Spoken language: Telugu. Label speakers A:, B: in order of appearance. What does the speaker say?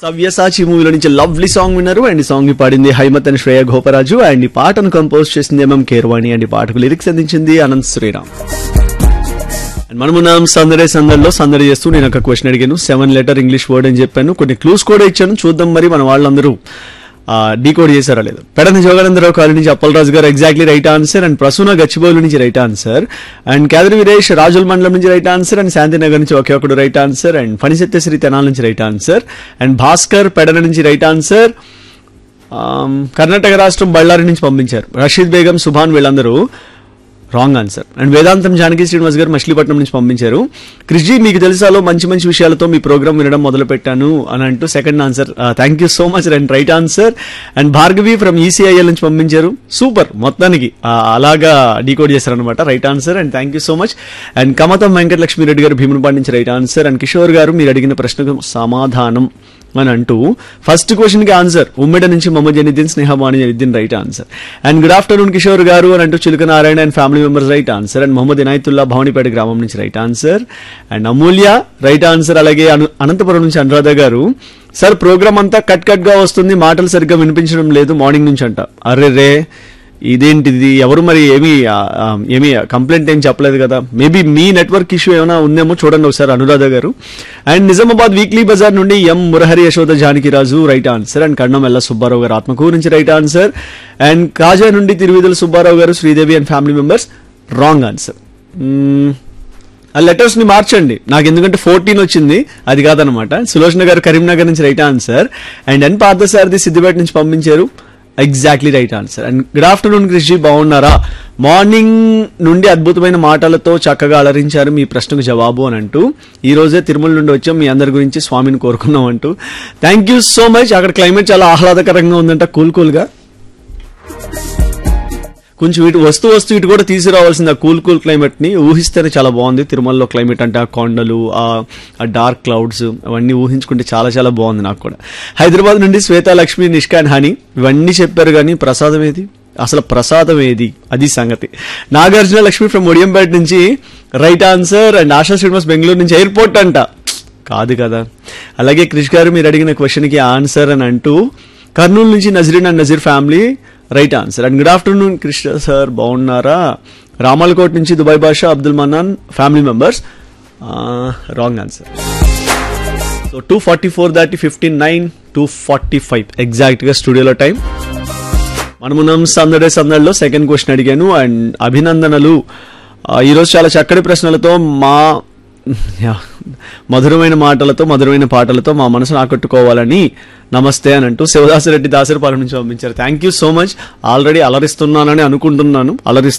A: సవ్యసాచి మూవీలో నుంచి లవ్లీ సాంగ్ విన్నారు అండ్ ఈ సాంగ్ ని పాడింది హైమత్ అండ్ శ్రేయ గోపరాజు అండ్ ఈ పాటను కంపోజ్ చేసింది ఎంఎం కేర్వాణి అండ్ ఈ పాటకు లిరిక్స్ అందించింది అనంత్ శ్రీరామ్ అండ్ మనమున్నాం సందడే సందడిలో సందడి చేస్తూ నేను ఒక క్వశ్చన్ అడిగాను సెవెన్ లెటర్ ఇంగ్లీష్ వర్డ్ అని చెప్పాను కొన్ని క్లూస్ కూడా ఇచ్చాను చూద్దాం మరి మన వాళ్ళందరూ డీకోడ్ చేశారా లేదు పెడన జోగానందరావు కాలనీ నుంచి Appalaraju garu exactly right answer and Prasuna Gachibowli నుంచి right answer and Kedari Veeresh Rajula mandal నుంచి రైట్ ఆన్సర్ అండ్ శాంతినగర్ నుంచి ఒకే ఒకడు right answer and Phanisatyasri Tenali నుంచి right answer and Bhaskar Pedana నుంచి రైట్ ఆన్సర్ ఆమ్, కర్ణాటక రాష్ట్రం బళ్ళారి నుంచి పంపించారు రషీద్ బేగం సుభాన్ వీళ్ళందరూ రాంగ్ ఆన్సర్ అండ్ వేదాంతం జానకి శ్రీనివాస్ గారు మచిలీపట్నం నుంచి పంపించారు క్రిష్జీ మీకు తెలుసాలో మంచి మంచి విషయాలతో మీ ప్రోగ్రామ్ వినడం మొదలు పెట్టాను అని అంటూ second answer thank you so much and right answer and Bhargavi from ECIL నుంచి పంపించారు సూపర్ మొత్తానికి ఆ, అలాగా డీకోడ్ చేశారనమాట right answer and thank you so much and Kamatham Venkatalakshmi Reddy garu Bheemunipati నుంచి రైట్ ఆన్సర్ అండ్ కిషోర్ గారు మీరు అడిగిన ప్రశ్నకు సమాధానం అని అంటూ ఫస్ట్ క్వశ్చన్ కి ఆన్సర్ ఉమ్మెడ నుంచి Mohammed Janiddin Snehabani Janiddin right answer and good afternoon Kishore garu అని అంటూ Chiluka Narayana and family members right answer and Mohammed Inayatullah Bhavanipeta గ్రామం నుంచి right answer and Amulya right answer అలాగే అను- అనంతపురం నుంచి అనురాధ గారు సార్ ప్రోగ్రామ్ అంతా కట్ కట్ గా వస్తుంది మాటలు సరిగ్గా వినిపించడం లేదు మార్నింగ్ నుంచి అంట అరే రే ఇదేంటిది ఎవరు మరి ఏమీ ఆ, ఆ, ఏమీ కంప్లైంట్ ఏం చెప్పలేదు కదా మేబీ మీ నెట్వర్క్ ఇష్యూ ఏమైనా ఉందేమో చూడండి ఒకసారి అనురాధ గారు అండ్ నిజామాబాద్ వీక్లీ బజార్ నుండి M Murahari Yashoda Janakiraju right answer and Kannam Ella Subbarao గారు ఆత్మకూరు నుంచి రైట్ ఆన్సర్ అండ్ కాజా నుండి Tiruvidhula Subbarao garu Sridevi and family members wrong answer ఆ లెటర్స్ ని మార్చండి నాకు ఎందుకంటే ఫోర్టీన్ వచ్చింది అది కాదనమాట సులోచన గారు కరీంనగర్ నుంచి right answer and N Parthasarathi Siddipet నుంచి పంపించారు exactly right answer and good afternoon Krishi బాగున్నారా మార్నింగ్ నుండి అద్భుతమైన మాటలతో చక్కగా అలరించారు మీ ప్రశ్నకు జవాబు అని అంటూ ఈ రోజే తిరుమల నుండి వచ్చాం మీ అందరి గురించి స్వామిని కోరుకున్నాం అంటూ థ్యాంక్ యూ సో మచ్ అక్కడ క్లైమేట్ చాలా ఆహ్లాదకరంగా ఉందంట కూల్ కూల్ గా కొంచెం ఇటు వస్తూ వస్తూ ఇటు కూడా తీసుకురావాల్సింది ఆ కూల్ కూల్ క్లైమేట్ ని ఊహిస్తేనే చాలా బాగుంది తిరుమలలో క్లైమేట్ అంటే ఆ కొండలు ఆ డార్క్ క్లౌడ్స్ అవన్నీ ఊహించుకుంటే చాలా చాలా బాగుంది నాకు కూడా హైదరాబాద్ నుండి శ్వేత లక్ష్మి నిష్కా అండ్ హనీ ఇవన్నీ చెప్పారు కానీ ప్రసాదం ఏది అసలు ప్రసాదం ఏది అది సంగతి నాగార్జున లక్ష్మి ఫ్రమ్ ఒడియంపేట నుంచి right answer and Asha Srinivas Bengaluru నుంచి ఎయిర్పోర్ట్ అంట కాదు కదా అలాగే క్రిష్ గారు మీరు అడిగిన క్వశ్చన్ కి ఆన్సర్ అని అంటూ కర్నూలు నుంచి Nazreen and Nazeer family right answer and good afternoon Krishna sir బాగున్నారా రామల్కోట్ నుంచి Dubai Basha Abdul Mannan family members wrong answer so two forty four దాటి fifty nine two forty five ఎగ్జాక్ట్గా స్టూడియోలో టైం మనమున్నాం సందడే సందడిలో సెకండ్ క్వశ్చన్ అడిగాను అండ్ అభినందనలు ఆ, ఈరోజు చాలా చక్కటి ప్రశ్నలతో మా యా, మధురమైన మాటలతో మధురమైన పాటలతో మా మనసును ఆకట్టుకోవాలని నమస్తే అని అంటూ శివదాసరెడ్డి దాసరిపాలెం నుంచి పంపించారు thank you so much already అలరిస్తున్నానని అనుకుంటున్నాను అలరిస్తున్నాను